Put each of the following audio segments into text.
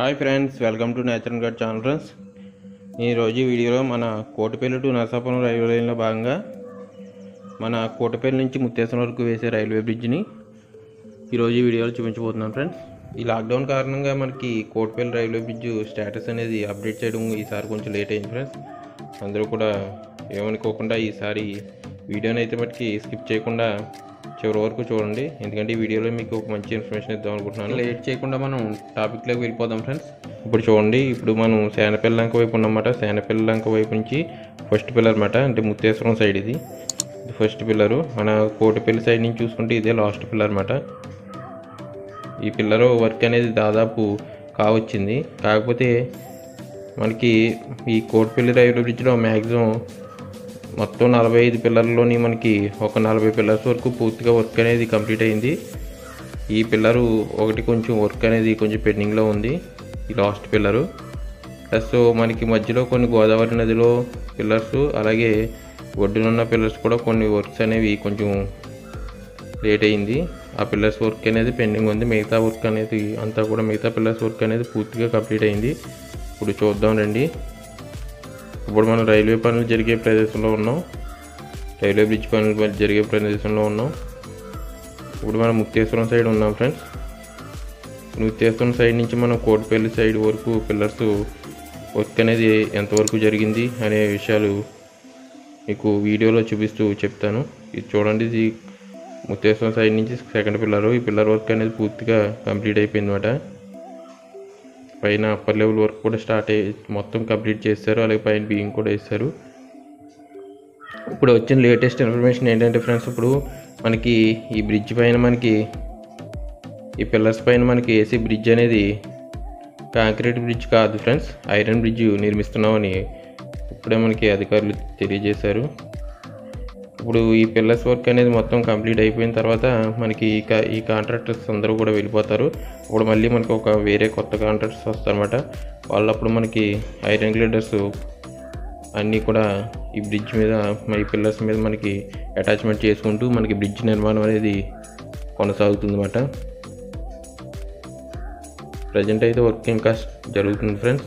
hi friends welcome to nature గడ్ channel friends ఈరోజు ఈ వీడియోలో మన కోటిపల్లి టు నరసాపురం రైల్వే లైన్లో భాగంగా మన కోటిపల్లి నుంచి ముత్తేశ్వరం వరకు వేసే రైల్వే బ్రిడ్జ్ని ఈరోజు ఈ వీడియోలో చూపించబోతున్నాను ఫ్రెండ్స్ ఈ లాక్డౌన్ కారణంగా మనకి కోటిపల్లి రైల్వే బ్రిడ్జ్ స్టేటస్ అనేది అప్డేట్ చేయడం ఈసారి కొంచెం లేట్ అయింది ఫ్రెండ్స్ అందరూ కూడా ఏమనుకోకుండా ఈసారి వీడియోని అయితే మటుకి స్కిప్ చేయకుండా చివరి వరకు చూడండి ఎందుకంటే ఈ వీడియోలో మీకు ఒక మంచి ఇన్ఫర్మేషన్ ఇద్దాం అనుకుంటున్నాను లేట్ చేయకుండా మనం టాపిక్లోకి వెళ్ళిపోదాం ఫ్రెండ్స్ ఇప్పుడు చూడండి ఇప్పుడు మనం సేనపల్లి లంక వైపు ఉన్నమాట సేనపల్లి లంక వైపు నుంచి ఫస్ట్ పిల్లర్ అనమాట అంటే ముత్తేశ్వరం సైడ్ ఇది ఇది ఫస్ట్ పిల్లరు మన కోటిపల్లి సైడ్ నుంచి చూసుకుంటే ఇదే లాస్ట్ పిల్లర్ అనమాట ఈ పిల్లర్ వర్క్ అనేది దాదాపు కావచ్చింది కాకపోతే మనకి ఈ కోటిపల్లి రైల్వే బ్రిడ్జ్లో మ్యాక్సిమం మొత్తం నలభై ఐదు పిల్లర్లోని మనకి ఒక నలభై పిల్లర్స్ వరకు పూర్తిగా వర్క్ అనేది కంప్లీట్ అయింది ఈ పిల్లరు ఒకటి కొంచెం వర్క్ అనేది కొంచెం పెండింగ్లో ఉంది ఈ లాస్ట్ పిల్లరు ప్లస్ మనకి మధ్యలో కొన్ని గోదావరి నదిలో పిల్లర్స్ అలాగే ఒడ్డునున్న పిల్లర్స్ కూడా కొన్ని వర్క్స్ అనేవి కొంచెం లేట్ అయింది ఆ పిల్లర్స్ వర్క్ అనేది పెండింగ్ ఉంది మిగతా వర్క్ అనేది అంతా కూడా మిగతా పిల్లర్స్ వర్క్ అనేది పూర్తిగా కంప్లీట్ అయింది ఇప్పుడు చూద్దాం రండి ఇప్పుడు మనం రైల్వే పనులు జరిగే ప్రదేశంలో ఉన్నాం రైల్వే బ్రిడ్జ్ పనులు జరిగే ప్రదేశంలో ఉన్నాం ఇప్పుడు మనం ముక్తేశ్వరం సైడ్ ఉన్నాం ఫ్రెండ్స్ ముక్తేశ్వరం సైడ్ నుంచి మనం కోటిపల్లి సైడ్ వరకు పిల్లర్స్ వర్క్ అనేది ఎంతవరకు జరిగింది అనే విషయాలు మీకు వీడియోలో చూపిస్తూ చెప్తాను ఇది చూడండి ఇది ముత్తేశ్వరం సైడ్ నుంచి సెకండ్ పిల్లర్ ఈ పిల్లర్ వర్క్ అనేది పూర్తిగా కంప్లీట్ అయిపోయింది అనమాట పైన అప్పర్ లెవెల్ వర్క్ కూడా స్టార్ట్ అయ్యి మొత్తం కంప్లీట్ చేస్తారు అలాగే పైన బియ్యం కూడా వేస్తారు ఇప్పుడు వచ్చిన లేటెస్ట్ ఇన్ఫర్మేషన్ ఏంటంటే ఫ్రెండ్స్ ఇప్పుడు మనకి ఈ బ్రిడ్జ్ పైన మనకి ఈ పిల్లర్స్ పైన మనకి ఏసీ బ్రిడ్జ్ అనేది కాంక్రీట్ బ్రిడ్జ్ కాదు ఫ్రెండ్స్ ఐరన్ బ్రిడ్జ్ నిర్మిస్తున్నామని ఇప్పుడే మనకి అధికారులు తెలియజేశారు ఇప్పుడు ఈ పిల్లర్స్ వర్క్ అనేది మొత్తం కంప్లీట్ అయిపోయిన తర్వాత మనకి ఈ కా ఈ కాంట్రాక్టర్స్ అందరూ కూడా వెళ్ళిపోతారు ఇప్పుడు మళ్ళీ మనకి ఒక వేరే కొత్త కాంట్రాక్టర్స్ వస్తారన్నమాట వాళ్ళు అప్పుడు మనకి ఐరన్ గ్లేడర్స్ అన్నీ కూడా ఈ బ్రిడ్జ్ మీద ఈ పిల్లర్స్ మీద మనకి అటాచ్మెంట్ చేసుకుంటూ మనకి బ్రిడ్జ్ నిర్మాణం అనేది కొనసాగుతుంది అన్నమాట ప్రజెంట్ అయితే వర్క్ ఇంకా జరుగుతుంది ఫ్రెండ్స్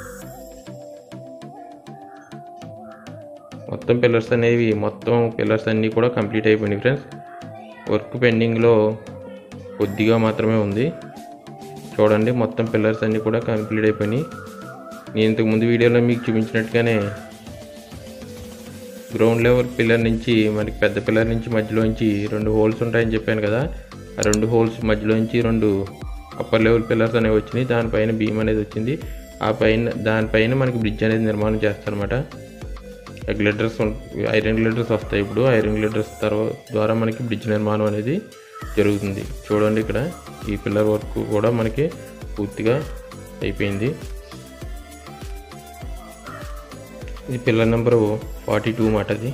మొత్తం పిల్లర్స్ అనేవి మొత్తం పిల్లర్స్ అన్నీ కూడా కంప్లీట్ అయిపోయినాయి ఫ్రెండ్స్ వర్క్ పెండింగ్లో కొద్దిగా మాత్రమే ఉంది చూడండి మొత్తం పిల్లర్స్ అన్నీ కూడా కంప్లీట్ అయిపోయినాయి నేను ఇంతకుముందు వీడియోలో మీకు చూపించినట్టుగానే గ్రౌండ్ లెవెల్ పిల్లర్ నుంచి మనకి పెద్ద పిల్లర్ నుంచి మధ్యలోంచి రెండు హోల్స్ ఉంటాయని చెప్పాను కదా ఆ రెండు హోల్స్ మధ్యలోంచి రెండు అప్పర్ లెవెల్ పిల్లర్స్ అనేవి వచ్చినాయి దానిపైన బీమ్ అనేది వచ్చింది ఆ పైన దానిపైన మనకి బ్రిడ్జ్ అనేది నిర్మాణం చేస్తారనమాట గ్లిటర్స్ ఐరన్ గ్లిటర్స్ వస్తాయి ఇప్పుడు ఐరన్ గ్లిటర్స్ తర్వాత ద్వారా మనకి బ్రిడ్జ్ నిర్మాణం అనేది జరుగుతుంది చూడండి ఇక్కడ ఈ పిల్లర్ వర్క్ కూడా మనకి పూర్తిగా అయిపోయింది ఇది పిల్లర్ నెంబరు ఫార్టీ టూ మాట అది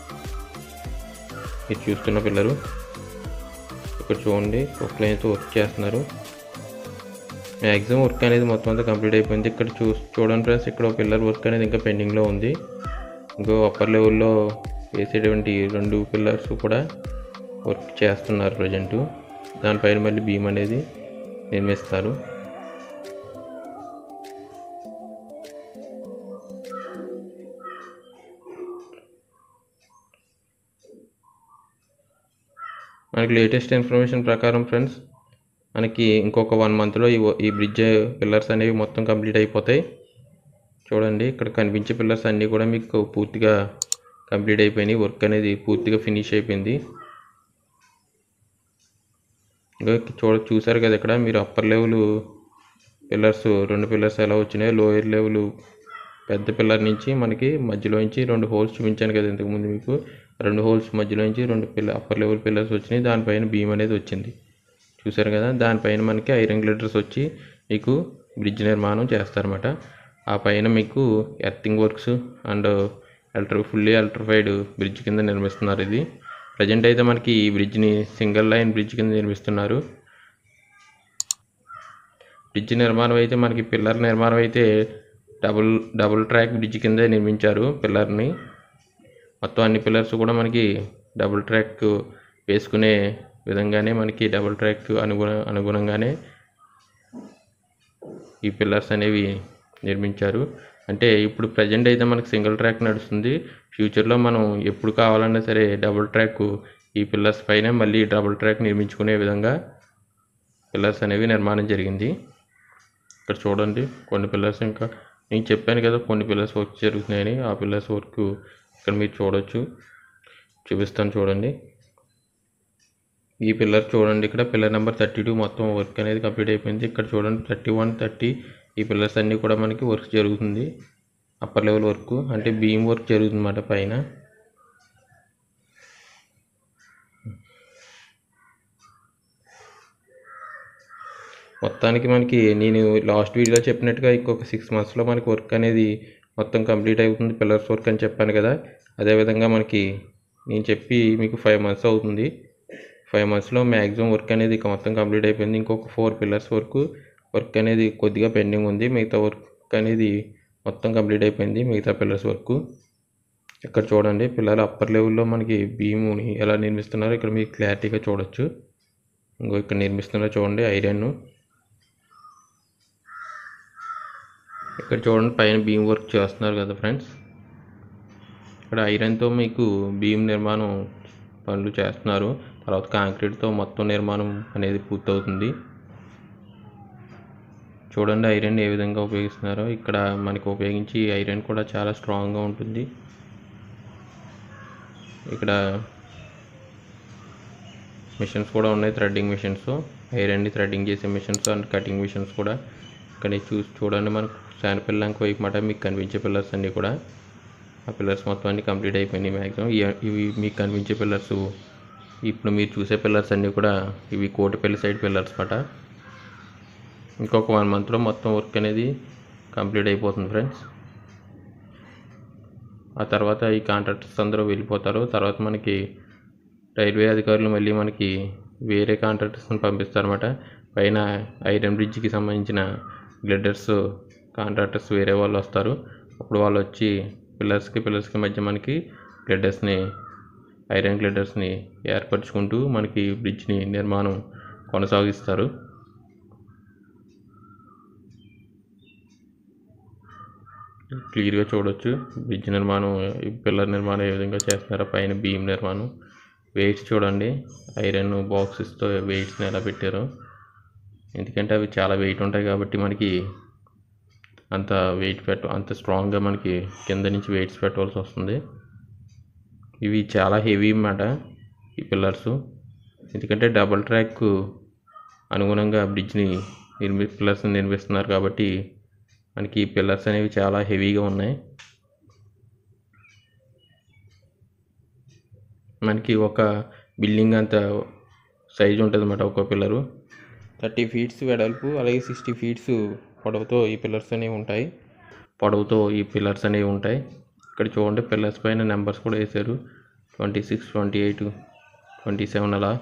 మీరు చూస్తున్న పిల్లరు ఇక్కడ చూడండి ఒక లైన్తో వర్క్ చేస్తున్నారు మ్యాక్సిమం వర్క్ అనేది మొత్తం అంతా కంప్లీట్ అయిపోయింది ఇక్కడ చూ చూడండి ఫ్రెండ్స్ ఇక్కడ పిల్లర్ వర్క్ అనేది ఇంకా పెండింగ్లో ఉంది ఇంకో అప్పర్ లెవెల్లో వేసేటువంటి రెండు పిల్లర్స్ కూడా వర్క్ చేస్తున్నారు ప్రజెంటు దానిపైన మళ్ళీ బీమ్ అనేది నిర్మిస్తారు మనకి లేటెస్ట్ ఇన్ఫర్మేషన్ ప్రకారం ఫ్రెండ్స్ మనకి ఇంకొక వన్ మంత్లో ఈ ఈ బ్రిడ్జ్ పిల్లర్స్ అనేవి మొత్తం కంప్లీట్ అయిపోతాయి చూడండి ఇక్కడ కనిపించే పిల్లర్స్ అన్నీ కూడా మీకు పూర్తిగా కంప్లీట్ అయిపోయినాయి వర్క్ అనేది పూర్తిగా ఫినిష్ అయిపోయింది ఇంకా చూడ చూసారు కదా ఇక్కడ మీరు అప్పర్ లెవెల్ పిల్లర్స్ రెండు పిల్లర్స్ ఎలా వచ్చినాయో లోయర్ లెవెల్ పెద్ద పిల్లర్ నుంచి మనకి మధ్యలోంచి రెండు హోల్స్ చూపించాను కదా ఇంతకుముందు మీకు రెండు హోల్స్ మధ్యలోంచి రెండు పిల్ల అప్పర్ లెవెల్ పిల్లర్స్ వచ్చినాయి దానిపైన బీమ్ అనేది వచ్చింది చూసారు కదా దానిపైన మనకి ఐరన్ గ్లిటర్స్ వచ్చి మీకు బ్రిడ్జ్ నిర్మాణం చేస్తారన్నమాట ఆ పైన మీకు earthing works and electric fully electrified bridge కింద నిర్మిస్తున్నారు ఇది ప్రజెంట్ అయితే మనకి ఈ బ్రిడ్జ్ని సింగిల్ లైన్ బ్రిడ్జ్ కింద నిర్మిస్తున్నారు బ్రిడ్జ్ నిర్మాణం అయితే మనకి పిల్లర్ నిర్మాణం అయితే డబుల్ డబుల్ ట్రాక్ బ్రిడ్జ్ కింద నిర్మించారు పిల్లర్ని మొత్తం అన్ని పిల్లర్స్ కూడా మనకి డబుల్ ట్రాక్ వేసుకునే విధంగానే మనకి డబుల్ ట్రాక్ అనుగుణ అనుగుణంగానే ఈ పిల్లర్స్ అనేవి నిర్మించారు అంటే ఇప్పుడు ప్రజెంట్ అయితే మనకు సింగిల్ ట్రాక్ నడుస్తుంది ఫ్యూచర్లో మనం ఎప్పుడు కావాలన్నా సరే డబుల్ ట్రాక్ ఈ పిల్లర్స్ పైన మళ్ళీ డబుల్ ట్రాక్ నిర్మించుకునే విధంగా పిల్లర్స్ అనేవి నిర్మాణం జరిగింది ఇక్కడ చూడండి కొన్ని పిల్లర్స్ ఇంకా నేను చెప్పాను కదా కొన్ని పిల్లర్స్ వర్క్ జరుగుతున్నాయని ఆ పిల్లర్స్ వర్క్ ఇక్కడ మీరు చూడొచ్చు చూపిస్తాను చూడండి ఈ పిల్లర్ చూడండి ఇక్కడ పిల్లర్ నెంబర్ థర్టీ టూ మొత్తం వర్క్ అనేది కంప్లీట్ అయిపోయింది ఇక్కడ చూడండి థర్టీ వన్ థర్టీ ఈ పిల్లర్స్ అన్నీ కూడా మనకి వర్క్ జరుగుతుంది అప్పర్ లెవెల్ వర్క్ అంటే బీమ్ వర్క్ జరుగుతుంది అన్నమాట పైన మొత్తానికి మనకి నేను లాస్ట్ వీడియోలో చెప్పినట్టుగా ఇంకొక సిక్స్ మంత్స్లో మనకి వర్క్ అనేది మొత్తం కంప్లీట్ అవుతుంది పిల్లర్స్ వర్క్ అని చెప్పాను కదా అదేవిధంగా మనకి నేను చెప్పి మీకు ఫైవ్ మంత్స్ అవుతుంది ఫైవ్ మంత్స్లో మ్యాక్సిమం వర్క్ అనేది ఇక మొత్తం కంప్లీట్ అయిపోయింది ఇంకొక ఫోర్ పిల్లర్స్ వరకు వర్క్ అనేది కొద్దిగా పెండింగ్ ఉంది మిగతా వర్క్ అనేది మొత్తం కంప్లీట్ అయిపోయింది మిగతా పిల్లర్స్ వర్క్ ఇక్కడ చూడండి పిల్లలు అప్పర్ లెవెల్లో మనకి భీముని ఎలా నిర్మిస్తున్నారో ఇక్కడ మీకు క్లారిటీగా చూడొచ్చు ఇంకో ఇక్కడ నిర్మిస్తున్నారో చూడండి ఐరన్ ఇక్కడ చూడండి పైన బీమ్ వర్క్ చేస్తున్నారు కదా ఫ్రెండ్స్ ఇక్కడ ఐరన్తో మీకు బీమ్ నిర్మాణం పనులు చేస్తున్నారు తర్వాత కాంక్రీట్తో మొత్తం నిర్మాణం అనేది పూర్తవుతుంది చూడండి ఐరన్ ఏ విధంగా ఉపయోగిస్తున్నారో ఇక్కడ మనకి ఉపయోగించి ఐరన్ కూడా చాలా స్ట్రాంగ్గా ఉంటుంది ఇక్కడ మిషన్స్ కూడా ఉన్నాయి థ్రెడ్డింగ్ మిషన్స్ ఐరన్ని థ్రెడ్డింగ్ చేసే మిషన్స్ అండ్ కటింగ్ మిషన్స్ కూడా ఇక్కడ చూసి చూడండి మనకు శానపిల్ లంక వైపు మాట మీకు కనిపించే పిల్లర్స్ అన్నీ కూడా ఆ పిల్లర్స్ మొత్తం అన్నీ కంప్లీట్ అయిపోయినాయి మ్యాక్సిమం ఇవి మీకు కనిపించే పిల్లర్స్ ఇప్పుడు మీరు చూసే పిల్లర్స్ అన్నీ కూడా ఇవి కోటిపల్లి సైడ్ పిల్లర్స్ మాట ఇంకొక వన్ మంత్లో మొత్తం వర్క్ అనేది కంప్లీట్ అయిపోతుంది ఫ్రెండ్స్ ఆ తర్వాత ఈ కాంట్రాక్టర్స్ అందరూ వెళ్ళిపోతారు తర్వాత మనకి రైల్వే అధికారులు మళ్ళీ మనకి వేరే కాంట్రాక్టర్స్ని పంపిస్తారన్నమాట పైన ఐరన్ బ్రిడ్జ్కి సంబంధించిన గ్లిడర్స్ కాంట్రాక్టర్స్ వేరే వాళ్ళు వస్తారు అప్పుడు వాళ్ళు వచ్చి పిల్లర్స్కి పిల్లర్స్కి మధ్య మనకి గ్లిడర్స్ని ఐరన్ గ్లిడర్స్ని ఏర్పరచుకుంటూ మనకి బ్రిడ్జ్ని నిర్మాణం కొనసాగిస్తారు క్లియర్గా చూడొచ్చు బ్రిడ్జ్ నిర్మాణం ఈ పిల్లర్ నిర్మాణం ఏ విధంగా చేస్తున్నారో పైన బీమ్ నిర్మాణం వెయిట్స్ చూడండి ఐరన్ బాక్సెస్తో వెయిట్స్ని ఎలా పెట్టారో ఎందుకంటే అవి చాలా వెయిట్ ఉంటాయి కాబట్టి మనకి అంత వెయిట్ పెట్ట అంత స్ట్రాంగ్గా మనకి కింద నుంచి వెయిట్స్ పెట్టవలసి వస్తుంది ఇవి చాలా హెవీ అన్నమాట ఈ పిల్లర్స్ ఎందుకంటే డబల్ ట్రాక్ అనుగుణంగా బ్రిడ్జ్ని నిర్మి పిల్లర్స్ని నిర్మిస్తున్నారు కాబట్టి మనకి ఈ పిల్లర్స్ అనేవి చాలా హెవీగా ఉన్నాయి మనకి ఒక బిల్డింగ్ అంత సైజు ఉంటుంది అన్నమాట ఒక పిల్లరు థర్టీ ఫీట్స్ వెడల్పు అలాగే సిక్స్టీ ఫీట్స్ పొడవుతో ఈ పిల్లర్స్ అనేవి ఉంటాయి పొడవుతో ఈ పిల్లర్స్ అనేవి ఉంటాయి ఇక్కడ చూడండి పిల్లర్స్ పైన నెంబర్స్ కూడా వేశారు twenty six twenty eight twenty seven అలా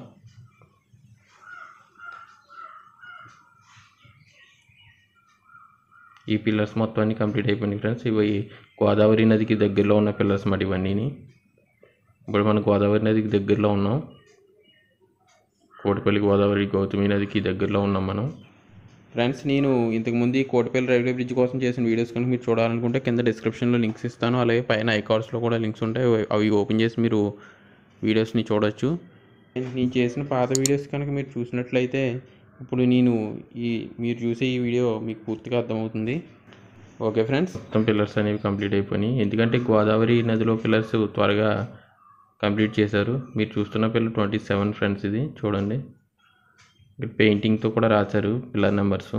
ఈ పిల్లర్స్ మొత్తం అన్ని కంప్లీట్ అయిపోయినాయి ఫ్రెండ్స్ ఇవి గోదావరి నదికి దగ్గరలో ఉన్న పిల్లర్స్ మాట ఇవన్నీ ఇప్పుడు మనం గోదావరి నదికి దగ్గరలో ఉన్నాం కోటిపల్లి గోదావరి గౌతమి నదికి దగ్గరలో ఉన్నాం మనం ఫ్రెండ్స్ నేను ఇంతకుముందు ఈ కోటిపల్లి రైల్వే బ్రిడ్జ్ కోసం చేసిన వీడియోస్ కనుక మీరు చూడాలనుకుంటే కింద డిస్క్రిప్షన్లో లింక్స్ ఇస్తాను అలాగే పైన ఐకార్డ్స్లో కూడా లింక్స్ ఉంటాయి అవి ఓపెన్ చేసి మీరు వీడియోస్ని చూడొచ్చు నేను చేసిన పాత వీడియోస్ కనుక మీరు చూసినట్లయితే ఇప్పుడు నేను ఈ మీరు చూసే ఈ వీడియో మీకు పూర్తిగా అర్థమవుతుంది ఓకే ఫ్రెండ్స్ మొత్తం పిల్లర్స్ అనేవి కంప్లీట్ అయిపోయినాయి ఎందుకంటే గోదావరి నదిలో పిల్లర్స్ త్వరగా కంప్లీట్ చేశారు మీరు చూస్తున్న పిల్లర్ ట్వంటీ సెవెన్ ఫ్రెండ్స్ ఇది చూడండి పెయింటింగ్తో కూడా రాశారు పిల్లర్ నెంబర్స్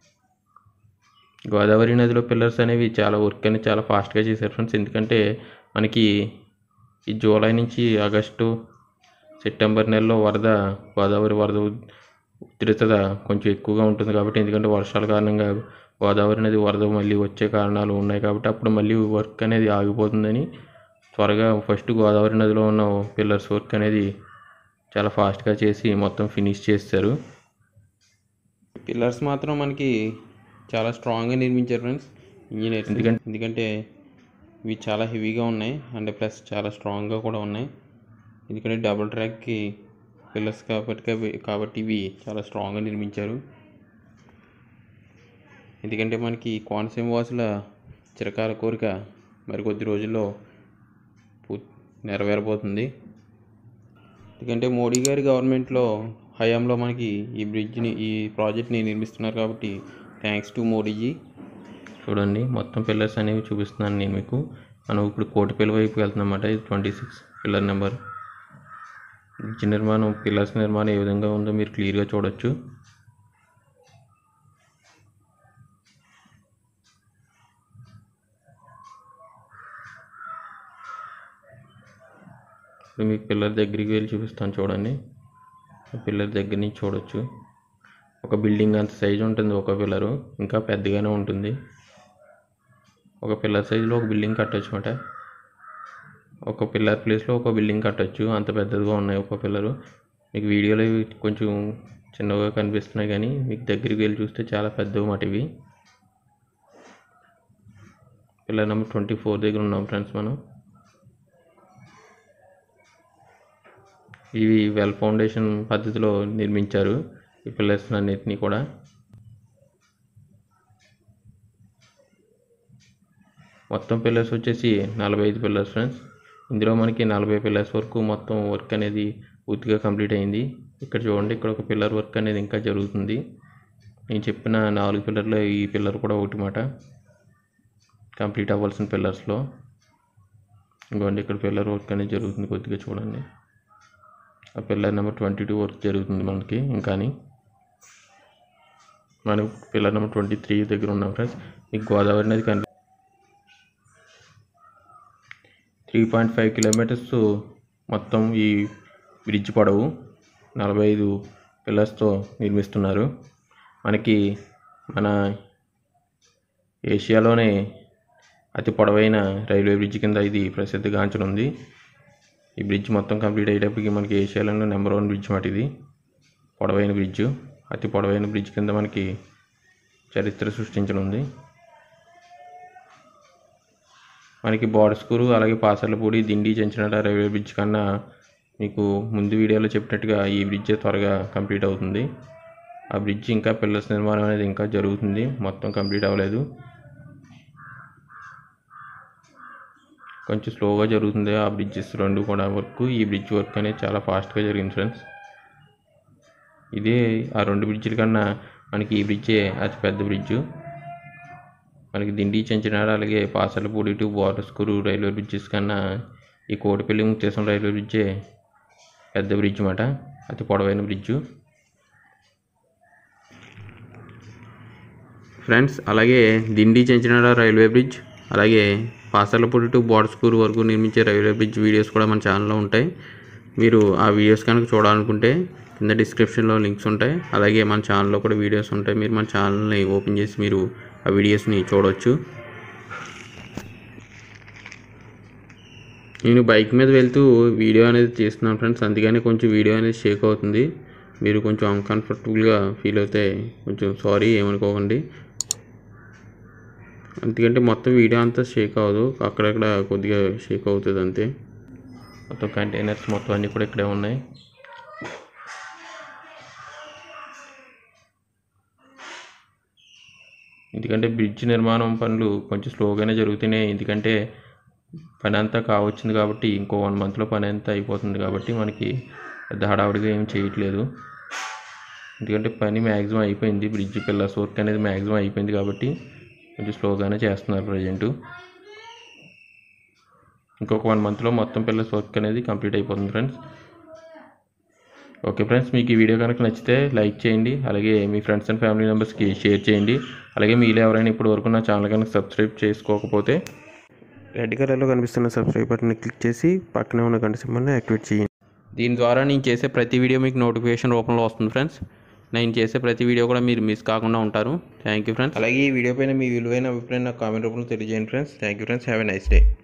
గోదావరి నదిలో పిల్లర్స్ అనేవి చాలా వర్క్ అనేది చాలా ఫాస్ట్గా చేశారు ఫ్రెండ్స్ ఎందుకంటే మనకి ఈ జూలై నుంచి ఆగస్టు సెప్టెంబర్ నెలలో వరద గోదావరి వరద ఉధృతత కొంచెం ఎక్కువగా ఉంటుంది కాబట్టి ఎందుకంటే వర్షాల కారణంగా గోదావరి నది వరద మళ్ళీ వచ్చే కారణాలు ఉన్నాయి కాబట్టి అప్పుడు మళ్ళీ వర్క్ అనేది ఆగిపోతుందని త్వరగా ఫస్ట్ గోదావరి నదిలో ఉన్న పిల్లర్స్ వర్క్ అనేది చాలా ఫాస్ట్గా చేసి మొత్తం ఫినిష్ చేస్తారు పిల్లర్స్ మాత్రం మనకి చాలా స్ట్రాంగ్గా నిర్మించారు ఫ్రెండ్స్ ఇంజనీర్స్ ఎందుకంటే ఎందుకంటే ఇవి చాలా హెవీగా ఉన్నాయి అండ్ ప్లస్ చాలా స్ట్రాంగ్గా కూడా ఉన్నాయి ఎందుకంటే డబుల్ ట్రాక్కి పిల్లర్స్ కాబట్టి కాబట్టి ఇవి చాలా స్ట్రాంగ్గా నిర్మించారు ఎందుకంటే మనకి కోనసీమ వాసుల చిరకాల కోరిక మరి కొద్ది రోజుల్లో పూ నెరవేరబోతుంది ఎందుకంటే మోడీ గారి గవర్నమెంట్లో హయాంలో మనకి ఈ బ్రిడ్జ్ని ఈ ప్రాజెక్ట్ని నిర్మిస్తున్నారు కాబట్టి థ్యాంక్స్ టు మోడీజీ చూడండి మొత్తం పిల్లర్స్ అనేవి చూపిస్తున్నాను నేను మీకు మనం ఇప్పుడు కోటిపల్లి వైపు వెళ్తున్నమాట ఇది twenty six pillar number bridge నిర్మాణం పిల్లర్స్ నిర్మాణం ఏ విధంగా ఉందో మీరు క్లియర్గా చూడొచ్చు ఇప్పుడు మీకు పిల్లర్ దగ్గరికి వెళ్ళి చూపిస్తాను చూడండి పిల్లర్ దగ్గర నుంచి చూడొచ్చు ఒక బిల్డింగ్ అంత సైజు ఉంటుంది ఒక పిల్లరు ఇంకా పెద్దగానే ఉంటుంది ఒక పిల్లర్ సైజులో ఒక బిల్డింగ్ కట్టొచ్చు అనమాట ఒక పిల్లర్ ప్లేస్లో ఒక బిల్డింగ్ కట్టొచ్చు అంత పెద్దదిగా ఉన్నాయి ఒక పిల్లరు మీకు వీడియోలో ఇవి కొంచెం చిన్నగా కనిపిస్తున్నాయి కానీ మీకు దగ్గరికి వెళ్ళి చూస్తే చాలా పెద్దవి మాట ఇవి పిల్లర్ నెంబర్ ట్వంటీ ఫోర్ దగ్గర ఉన్నాం ఫ్రెండ్స్ మనం ఇవి వెల్ ఫౌండేషన్ పద్ధతిలో నిర్మించారు ఈ పిల్లర్స్ అన్నిటినీ కూడా మొత్తం పిల్లర్స్ వచ్చేసి నలభై ఐదు పిల్లర్స్ ఫ్రెండ్స్ ఇందులో మనకి నలభై పిల్లర్స్ వరకు మొత్తం వర్క్ అనేది పూర్తిగా కంప్లీట్ అయింది ఇక్కడ చూడండి ఇక్కడ ఒక పిల్లర్ వర్క్ అనేది ఇంకా జరుగుతుంది నేను చెప్పిన నాలుగు పిల్లర్లో ఈ పిల్లర్ కూడా ఒకటి మాట కంప్లీట్ అవ్వాల్సిన పిల్లర్స్లో ఇంకోండి ఇక్కడ పిల్లర్ వర్క్ అనేది జరుగుతుంది కొద్దిగా చూడండి ఆ pillar number twenty two work జరుగుతుంది మనకి ఇంకాని మనం పిల్లర్ నెంబర్ ట్వంటీ త్రీ దగ్గర ఉన్నాం ఫ్రెండ్స్ మీకు గోదావరి నది కనిపి త్రీ పాయింట్ ఫైవ్ కిలోమీటర్స్ మొత్తం ఈ బ్రిడ్జ్ పొడవు నలభై ఐదు పిల్లర్స్తో నిర్మిస్తున్నారు మనకి మన ఏషియాలోనే అతి పొడవైన రైల్వే బ్రిడ్జ్ కింద ఇది ప్రసిద్ధిగాంచనుంది ఈ బ్రిడ్జ్ మొత్తం కంప్లీట్ అయ్యేటప్పటికి మనకి ఏషియాలోనే నెంబర్ వన్ బ్రిడ్జ్ మాట ఇది పొడవైన బ్రిడ్జ్ అతి పొడవైన బ్రిడ్జ్ కింద మనకి చరిత్ర సృష్టించనుంది మనకి బోడస్కూరు అలాగే పాసర్లపూడి దిండి చెంచినట రైల్వే బ్రిడ్జ్ కన్నా మీకు ముందు వీడియోలో చెప్పినట్టుగా ఈ బ్రిడ్జ్ త్వరగా కంప్లీట్ అవుతుంది ఆ బ్రిడ్జ్ ఇంకా పిల్లర్స్ నిర్మాణం అనేది ఇంకా జరుగుతుంది మొత్తం కంప్లీట్ అవ్వలేదు కొంచెం స్లోగా జరుగుతుంది ఆ బ్రిడ్జెస్ రెండు కూడా వర్క్ ఈ బ్రిడ్జ్ వర్క్ అనేది చాలా ఫాస్ట్గా జరిగింది ఫ్రెండ్స్ ఇదే ఆ రెండు బ్రిడ్జిల కన్నా మనకి ఈ బ్రిడ్జే అతి పెద్ద బ్రిడ్జ్ మనకి దిండి చెంచినాడ అలాగే Pasarlapudi to Bodasakurru railway bridges కన్నా ఈ కోటిపల్లి ముక్తేశ్వరం రైల్వే బ్రిడ్జే పెద్ద బ్రిడ్జ్ అన్నమాట అతి పొడవైన బ్రిడ్జ్ ఫ్రెండ్స్ అలాగే దిండి చెంచినాడ రైల్వే బ్రిడ్జ్ అలాగే పాసర్లపూడి టు బోర్డస్కూరు వరకు నిర్మించే రైల్వే బ్రిడ్జ్ వీడియోస్ కూడా మన ఛానల్లో ఉంటాయి మీరు ఆ వీడియోస్ కనుక చూడాలనుకుంటే కింద డిస్క్రిప్షన్లో లింక్స్ ఉంటాయి అలాగే మన ఛానల్లో కూడా వీడియోస్ ఉంటాయి మీరు మన ఛానల్ని ఓపెన్ చేసి మీరు ఆ వీడియోస్ని చూడవచ్చు నేను బైక్ మీద వెళ్తూ వీడియో అనేది తీస్తున్నాను ఫ్రెండ్స్ అందుకని కొంచెం వీడియో అనేది షేక్ అవుతుంది మీరు కొంచెం అన్కంఫర్టబుల్గా ఫీల్ అవుతే కొంచెం సారీ ఏమనుకోకండి ఎందుకంటే మొత్తం వీడియో అంతా షేక్ అవ్వదు అక్కడక్కడ కొద్దిగా షేక్ అవుతుంది అంతే మొత్తం కంటైనర్స్ మొత్తం అన్నీ కూడా ఇక్కడే ఉన్నాయి ఎందుకంటే బ్రిడ్జ్ నిర్మాణం పనులు కొంచెం స్లోగానే జరుగుతున్నాయి ఎందుకంటే పని అంతా కావచ్చింది కాబట్టి ఇంకో వన్ మంత్లో పని అంతా అయిపోతుంది కాబట్టి మనకి పెద్ద హడావుడిగా ఏం చేయట్లేదు ఎందుకంటే పని మ్యాక్సిమం అయిపోయింది బ్రిడ్జ్ పిల్లర్స్ వర్క్ అనేది మ్యాక్సిమం అయిపోయింది కాబట్టి కొంచెం స్లోగానే చేస్తున్నారు ప్రజెంట్ ఇంకొక వన్ మంత్లో మొత్తం పిల్లర్స్ వర్క్ అనేది కంప్లీట్ అయిపోతుంది ఫ్రెండ్స్ ఓకే ఫ్రెండ్స్ మీకు ఈ వీడియో కనుక నచ్చితే లైక్ చేయండి అలాగే మీ ఫ్రెండ్స్ అండ్ ఫ్యామిలీ మెంబర్స్కి షేర్ చేయండి అలాగే మీలో ఎవరైనా ఇప్పటి వరకు నా ఛానల్ కనుక సబ్స్క్రైబ్ చేసుకోకపోతే రెడ్ కలర్లో కనిపిస్తున్న సబ్స్క్రైబ్ బటన్ని క్లిక్ చేసి పక్కనే ఉన్న గంట సింబల్ని యాక్టివేట్ చేయండి దీని ద్వారా నేను చేసే ప్రతి వీడియో మీకు నోటిఫికేషన్ రూపంలో వస్తుంది ఫ్రెండ్స్ నేను చేసే ప్రతి వీడియో కూడా మీరు మిస్ కాకుండా ఉంటారు థ్యాంక్ యూ ఫ్రెండ్స్ అలాగే ఈ వీడియో పైన మీ విలువైన అభిప్రాయం నాకు కామెంట్ రూపంలో తెలియజేయండి friends thank you friends have a nice day